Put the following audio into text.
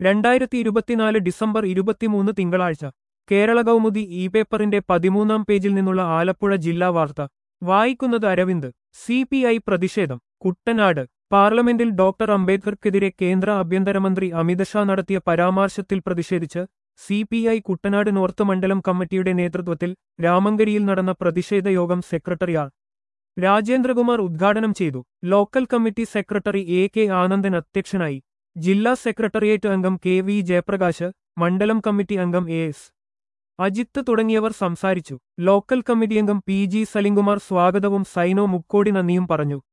രണ്ടായിരത്തി ഇരുപത്തിനാല് ഡിസംബർ ഇരുപത്തിമൂന്ന് തിങ്കളാഴ്ച കേരള കൗമുദി ഇ പേപ്പറിന്റെ പതിമൂന്നാം പേജിൽ നിന്നുള്ള ആലപ്പുഴ ജില്ലാ വാർത്ത വായിക്കുന്നത് അരവിന്ദ് സി പി ഐ പ്രതിഷേധം കുട്ടനാട് പാർലമെന്റിൽ ഡോക്ടർ അംബേദ്കർക്കെതിരെ കേന്ദ്ര ആഭ്യന്തരമന്ത്രി അമിത്ഷാ നടത്തിയ പരാമർശത്തിൽ പ്രതിഷേധിച്ച് C P I Kuttanad north മണ്ഡലം കമ്മിറ്റിയുടെ നേതൃത്വത്തിൽ രാമങ്കരിയിൽ നടന്ന പ്രതിഷേധ യോഗം സെക്രട്ടറി ആർ രാജേന്ദ്രകുമാർ ഉദ്ഘാടനം ചെയ്തു local committee secretary A K Anandan അധ്യക്ഷനായി ജില്ലാ സെക്രട്ടേറിയറ്റ് അംഗം കെ വി ജയപ്രകാശ് മണ്ഡലം കമ്മിറ്റി അംഗം എ എസ് അജിത്ത് തുടങ്ങിയവർ സംസാരിച്ചു ലോക്കൽ കമ്മിറ്റി അംഗം പി ജി സലിംകുമാർ സ്വാഗതവും സൈനോ മുക്കോടി നന്ദിയും പറഞ്ഞു